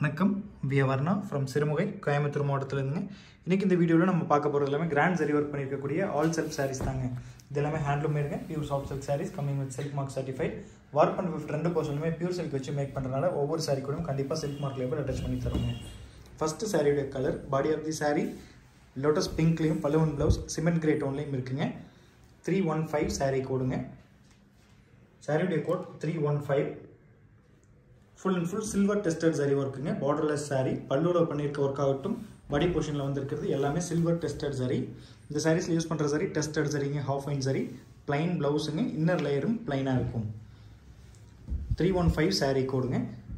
வணக்கம் வியவர்ணா ஃப்ரம் சிறுமுகை கோயம்புத்தூர் மாவட்டத்திலேருந்துங்க இன்றைக்கி இந்த வீடியோவில் நம்ம பார்க்க போகிறது எல்லாமே கிராண்ட் சரி ஒர்க் பண்ணியிருக்கக்கூடிய ஆல் செல்ஃப் சாரீஸ் தாங்க இது எல்லாமே ஹேண்ட்லூம் மேடுங்க pure soft silk saris coming with silk mark certified work பண்ண ஃபிஃப்ட் ரெண்டு பர்சன்ட்டுமே பியூர் சில்க் வச்சு மேக் பண்ணுறதுனால ஒவ்வொரு சாரீ கூடயும் கண்டிப்பாக சில்க் மார்க் லேபிள் அட்டாச் பண்ணி தருவாங்க ஃபஸ்ட்டு சாரியுடைய colour body of the sari lotus பிங்க்லேயும் பல்லுவன் ப்ளவுஸ் சிமெண்ட் கிரே டோன்லேயும் இருக்குங்க த்ரீ ஒன் ஃபைவ் சாரீ கோடுங்க சாரியுடைய code three one five full and full silver tested zari ஒர்க்குங்க பார்டர்லெஸ் சாரீ பல்லூரில் பண்ணியிருக்க ஒர்க் ஆகட்டும் பாடி போர்ஷனில் வந்திருக்கிறது எல்லாமே சில்வர் டெஸ்டட் சரி இந்த சாரீஸில் யூஸ் பண்ணுற சரி டெஸ்டட் சரிங்க ஹாஃப் ஃபைன் சரி பிளைன் ப்ளவுஸுங்க இன்னர் லேயரும் பிளைனாக இருக்கும் த்ரீ ஒன் ஃபைவ் சாரீ கோடுங்க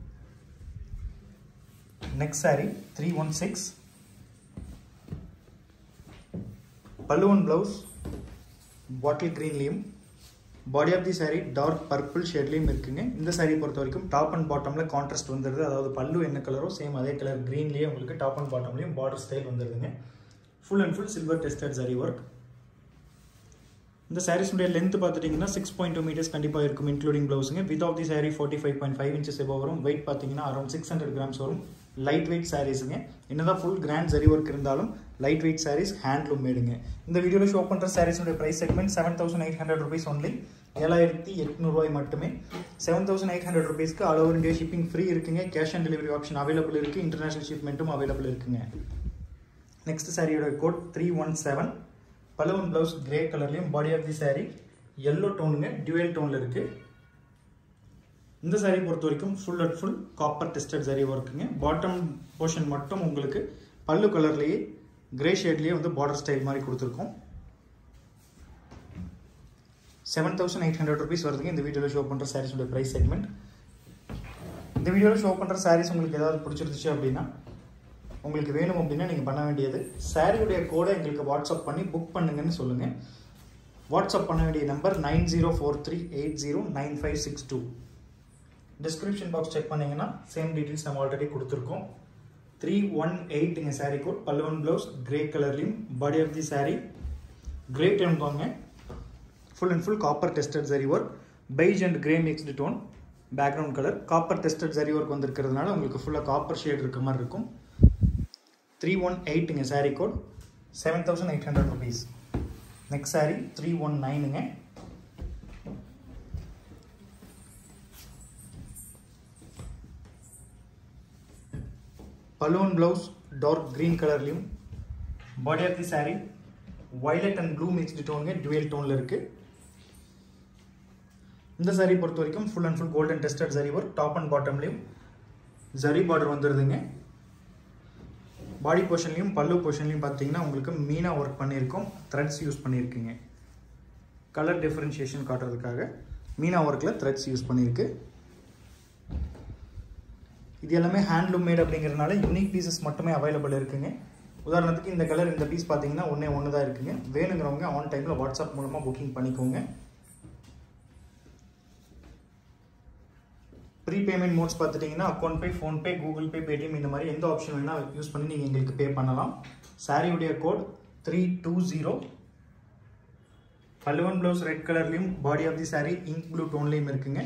next sari three one six பல்லுவன் ப்ளவுஸ் பாட்டில் க்ரீன்லேயும் body of the sari dark purple ஷேட்லேயும் இருக்குங்க இந்த சாரீ பொறுத்த வரைக்கும் டாப் அண்ட் பாட்டமில் கான்ட்ராஸ்ட் வந்துடுது அதாவது பல்லு என்ன கலரோ சேம் அதே கலர் க்ரீன்லேயே உங்களுக்கு டாப் அண்ட் பாட்டம்லேயும் பார்டர் ஸ்டைல் வந்துடுதுங்க full and full silver tested zari work இந்த சாரீஸுடைய லென்த் பார்த்துட்டிங்கன்னா சிக்ஸ் பாயிண்ட் டூ மீட்டர்ஸ் கண்டிப்பாக இருக்கும் இன்க்ளூடிங் ப்ளவுஸுங்க width of the sari forty five point five inches எபோ வரும் வெயிட் பார்த்தீங்கன்னா அரௌண்ட் சிக்ஸ் ஹண்ட்ரட் கிராம்ஸ் வரும் லைட் வெயிட் சாரீஸுங்க என்னதான் ஃபுல் கிராண்ட் சரி ஒர்க் இருந்தாலும் லைட் வெயிட் சாரீஸ் ஹேண்ட்லூம் மேடுங்க இந்த வீடியோவில் ஷோ பண்ணுற சாரீஸுடைய price segment seven thousand eight hundred rupees only ஏழாயிரத்தி எட்நூறுவாய் மட்டுமே செவன் தௌசண்ட் எயிட் ஹண்ட்ரட் ருபீஸ்க்கு all over India shipping free இருக்குங்க cash on delivery option available இருக்குது இன்டர்நேஷனல் ஷிப்மெண்ட்டும் அவைலபிள் இருக்குங்க நெக்ஸ்ட் சாரியோட கோட் த்ரீ ஒன் செவன் பலவன் ப்ளவுஸ் கிரே கலர்லேயும் body of the sari yellow டோனுங்க டியூயல் டோனில் இருக்குது இந்த சாரீ பொறுத்த வரைக்கும் full and full copper tested zari ஒர்க்குங்க பாட்டம் போர்ஷன் மட்டும் உங்களுக்கு பல்லு கலர்லேயே கிரே ஷேட்லேயே வந்து பார்டர் ஸ்டைல் மாதிரி கொடுத்துருக்கோம் seven thousand eight hundred rupees வருதுங்க இந்த வீடியோவில் ஷோ பண்ணுற சாரீஸோட ப்ரைஸ் செக்மெண்ட் இந்த வீடியோவில் ஷோ பண்ணுற சாரீஸ் உங்களுக்கு ஏதாவது பிடிச்சிருந்துச்சு அப்படின்னா உங்களுக்கு வேணும் அப்படின்னா நீங்கள் பண்ண வேண்டியது சாரியுடைய கோடை எங்களுக்கு வாட்ஸ்அப் பண்ணி புக் பண்ணுங்கன்னு சொல்லுங்கள் வாட்ஸ்அப் பண்ண வேண்டிய number nine zero four three eight zero nine five six two description box check பண்ணிங்கன்னா சேம் டீட்டெயில்ஸ் நம்ம ஆல்ரெடி கொடுத்துருக்கோம் த்ரீ ஒன் எயிட்டுங்க சாரீ கோட் பல்லுவன் ப்ளவுஸ் கிரே கலர்லையும் body of the sari grey tone தாங்க full and full copper tested சரி work beige and grey mixed tone background colour copper tested சரி work வந்திருக்கிறதுனால உங்களுக்கு ஃபுல்லாக காப்பர் ஷேட் இருக்க மாதிரி இருக்கும் த்ரீ ஒன் எயிட்டுங்க sari code seven thousand eight hundred rupees next sari three one நைனுங்க பலூன் ப்ளவுஸ் டார்க் க்ரீன் கலர்லையும் body of the sari violet and blue mixed டோனுங்க டுவெல் டோனில் இருக்குது இந்த சாரீ பொறுத்த வரைக்கும் full and full golden tested சரி ஒர்க் டாப் அண்ட் பாட்டம்லேயும் ஜரி பார்டர் வந்துடுதுங்க பாடி போர்ஷன்லையும் பல்லு போர்ஷன்லையும் பார்த்தீங்கன்னா உங்களுக்கு மீனாக ஒர்க் பண்ணியிருக்கோம் த்ரெட்ஸ் யூஸ் பண்ணியிருக்குங்க கலர் டிஃப்ரென்ஷியேஷன் காட்டுறதுக்காக மீனா ஒர்க்கில் த்ரெட்ஸ் யூஸ் பண்ணியிருக்கு இது எல்லாமே ஹேண்ட்லூம் மேட் அப்படிங்கிறதுனால யூனிக் பீசஸ் மட்டுமே அவைலபிள் இருக்குங்க உதாரணத்துக்கு இந்த கலர் இந்த பீஸ் பார்த்தீங்கன்னா ஒன்றே ஒன்று தான் இருக்குங்க வேணுங்கிறவங்க ஆன் டைமில் வாட்ஸ்அப் மூலமாக புக்கிங் பண்ணிக்கோங்க ப்ரீ பேமெண்ட் மோட்ஸ் பார்த்துட்டிங்கன்னா account pay PhonePe Google Pay Paytm இந்த மாதிரி எந்த ஆப்ஷன் வேணால் யூஸ் பண்ணி நீங்கள் எங்களுக்கு பே பண்ணலாம் சாரியுடைய கோட் த்ரீ டூ ஜீரோ பல்லுவன் ப்ளவுஸ் ரெட் கலர்லேயும் body of the sari ink blue டோன்லேயும் இருக்குங்க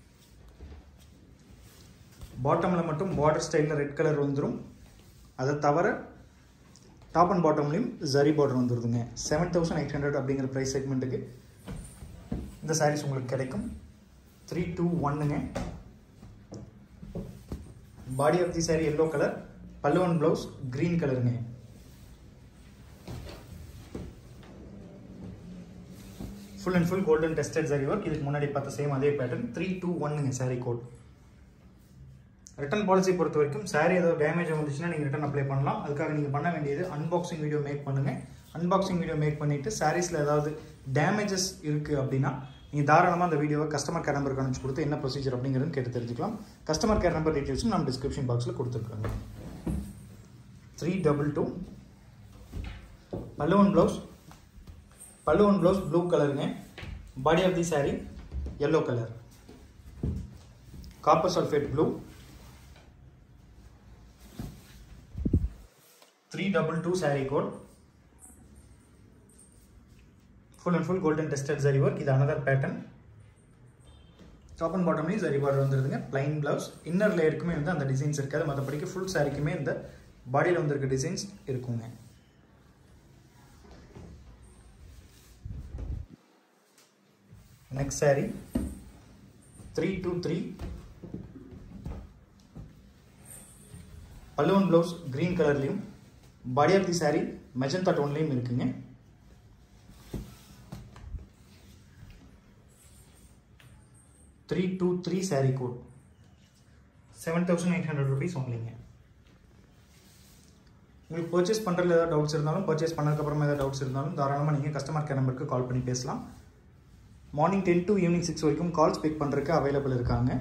பாட்டமில் மட்டும் பார்டர் ஸ்டைலில் ரெட் கலர் வந்துடும் அதை தவிர டாப் அண்ட் பாட்டம்லேயும் ஜரி பார்டர் வந்துடுதுங்க செவன் தௌசண்ட் எயிட் ஹண்ட்ரட் அப்படிங்கிற ப்ரைஸ் செக்மெண்ட்டுக்கு இந்த சாரீஸ் உங்களுக்கு கிடைக்கும் த்ரீ டூ ஒன்னுங்க body of the sari yellow colour பல்லுவன் ப்ளவுஸ் க்ரீன் கலருங்க full and full golden tested zari work இதுக்கு முன்னாடி பார்த்த சேம் அதே பேட்டர்ன் த்ரீ டூ ஒன்னுங்க சாரீ கோட் ரிட்டன் பாலிசி பொறுத்த வரைக்கும் சாரீ ஏதாவது டேமேஜ் வந்துச்சுன்னா நீங்கள் ரிட்டன் அப்ளை பண்ணலாம் அதுக்காக நீங்கள் பண்ண வேண்டியது அன்பாக்சிங் வீடியோ மேக் பண்ணுங்கள் அன்பாக்சிங் வீடியோ மேக் பண்ணிவிட்டு சாரீஸில் ஏதாவது டேமேஜஸ் இருக்குது அப்படின்னா நீங்கள் தாராளமாக அந்த வீடியோவை கஸ்டமர் கேர் நம்பருக்கு அனுப்பிச்சு கொடுத்து என்ன ப்ரொசீஜர் அப்படிங்கிறது கேட்டு தெரிஞ்சுக்கலாம் கஸ்டமர் கேர் நம்பர் டீட்டெயில்ஸும் நம்ம டிஸ்கிரிப்ஷன் பாக்ஸில் கொடுத்துருக்காங்க த்ரீ டபுள் டூ பல்லுவன் ப்ளவுஸ் பல்லுவன் ப்ளவுஸ் ப்ளூ கலருங்க body of the sari yellow colour copper sulphate blue three double two sari code full and full golden tested சரி ஒர்க் இது அனதர் பேட்டர்ன் டாப் அண்ட் பாட்டம்லேயும் சரி பார்டர் வந்துருதுங்க பிளைன் ப்ளவுஸ் இன்னர் லேயருக்குமே வந்து அந்த டிசைன்ஸ் இருக்காது மற்றபடிக்கு ஃபுல் சாரிக்குமே இந்த பாடியில் வந்திருக்க டிசைன்ஸ் இருக்குங்க next sari three two three பல்லுவன் ப்ளவுஸ் க்ரீன் கலர்லேயும் body of the sari magenta டோன்லேயும் இருக்குங்க three two three sari code seven thousand eight hundred rupees ஒன்லிங்க உங்களுக்கு பர்ச்சேஸ் பண்ணுறதுல ஏதாவது டவுட்ஸ் இருந்தாலும் பர்ச்சேஸ் பண்ணதுக்கப்புறமா ஏதாவது டவுட்ஸ் இருந்தாலும் தாராளமாக நீங்கள் கஸ்டமர் கேர் நம்பருக்கு கால் பண்ணி பேசலாம் morning ten to evening six வரைக்கும் கால்ஸ் பிக் பண்ணுறதுக்கு அவைலபிள் இருக்காங்க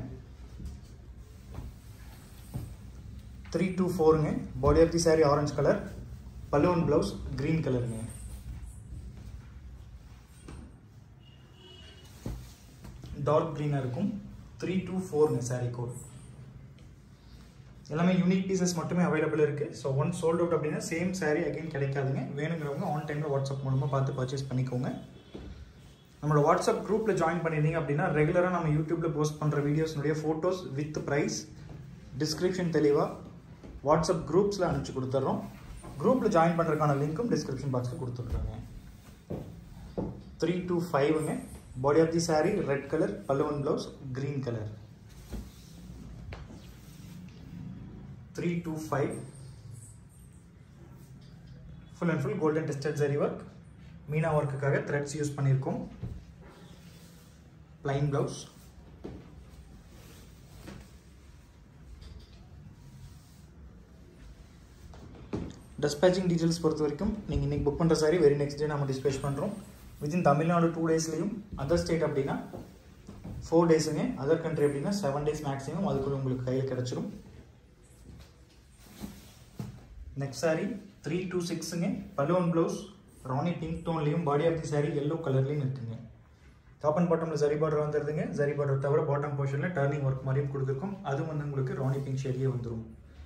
த்ரீ டூ ஃபோருங்க body of the sari orange colour balloon blouse green கலருங்க டார்க் க்ரீனாக இருக்கும் த்ரீ டூ ஃபோருங்க சாரீ கோட் எல்லாமே யூனிக் பீசஸ் மட்டுமே அவைலபிள் இருக்குது ஸோ ஒன் சோல்ட் அவுட் அப்படின்னா சேம் சாரீ அகைன் கிடைக்காதுங்க வேணுங்கிறவங்க ஆன் டைமில் வாட்ஸ்அப் மூலமாக பார்த்து பர்ச்சேஸ் பண்ணிக்கோங்க நம்மளோட வாட்ஸ்அப் குரூப்பில் ஜாயின் பண்ணியிருந்தீங்க அப்படின்னா ரெகுலராக நம்ம யூடியூப்பில் போஸ்ட் பண்ணுற வீடியோஸ்னுடைய ஃபோட்டோஸ் வித் ப்ரைஸ் டிஸ்கிரிப்ஷன் தெளிவாக வாட்ஸ்அப் குரூப்ஸில் அனுப்பிச்சு கொடுத்துட்றோம் குரூப்பில் ஜாயின் பண்ணுறதுக்கான லிங்க்கும் டிஸ்கிரிப்ஷன் பாக்ஸில் கொடுத்துட்றோங்க த்ரீ டூ ஃபைவுங்க body of the sari red colour பல்லுவன் blouse green colour three two five full and full golden tested சரி ஒர்க் மீனா ஒர்க்குக்காக த்ரெட்ஸ் யூஸ் பண்ணியிருக்கோம் பிளைன் ப்ளவுஸ் டிஸ்பேச்சிங் டீட்டெயில்ஸ் பொறுத்த வரைக்கும் நீங்கள் இன்றைக்கி புக் பண்ணுற சாரி வெரி நெக்ஸ்ட் டே நம்ம டிஸ்பேச் பண்ணுறோம் வித்தின் தமிழ்நாடு டூ டேஸ்லேயும் அதர் ஸ்டேட் அப்படின்னா ஃபோர் டேஸுங்க அதர் கண்ட்ரி அப்படின்னா செவன் டேஸ் மேக்ஸிமம் அதுக்குள்ளே உங்களுக்கு கையில் கிடச்சிரும் நெக்ஸ்ட் சாரி த்ரீ டூ சிக்ஸுங்க பலூன் ப்ளவுஸ் ராணி பிங்க் டோன்லேயும் body of the sari yellow கலர்லேயும் இருக்குங்க டாப் அண்ட் பாட்டமில் சரி பார்டர் வந்துருதுங்க சரி பார்டர் தவிர பாட்டம் போர்ஷனில் டர்னிங் ஒர்க் மாதிரியும் கொடுத்துருக்கோம் அதுவும் வந்து உங்களுக்கு ராணி பிங்க் ஷேட்லேயே வந்துடும்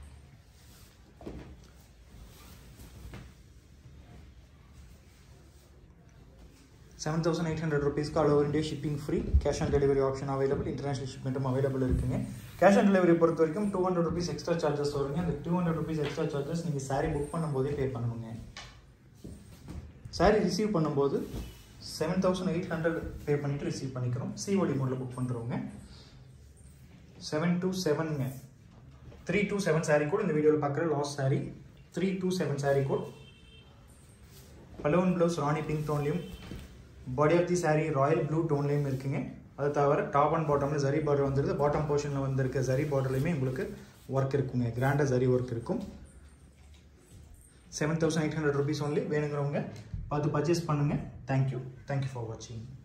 செவன் தௌசண்ட் எயிட் ஹண்ட்ரட் ருபீஸ்க்கு all over India shipping free cash on delivery option available international ஷிப்மெண்ட்டும் அவைலபிள் இருக்குங்க கேஷ் ஆன் டெலிவரி பொறுத்த வரைக்கும் two hundred rupees extra charges வருங்க அந்த two hundred rupees extra charges நீங்கள் சாரீ புக் பண்ணும்போதே பே பண்ணணுங்க சாரீ ரிசீவ் பண்ணும்போது seven thousand eight hundred pay பண்ணிவிட்டு ரிசீவ் பண்ணிக்கிறோம் சிஓடி மோடில் புக் பண்ணுறவங்க செவன் டூ செவனுங்க three two seven sari code இந்த வீடியோவில் பார்க்குற last sari three two seven sari code balloon blouse rani pink டோன்லையும் body of the sari royal blue டோன்லேயும் இருக்குங்க அது தவிர டாப் அண்ட் பாட்டமில் ஜரி பார்டர் வந்துருது பாட்டம் போர்ஷனில் வந்திருக்க ஜரி பார்டர்லையுமே உங்களுக்கு ஒர்க் இருக்குங்க கிராண்டாக ஜரி ஒர்க் இருக்கும் seven thousand eight hundred rupees only வேணுங்கிறவங்க பார்த்து பர்ச்சேஸ் பண்ணுங்கள் தேங்க்யூ தேங்க்யூ ஃபார் வாட்சிங்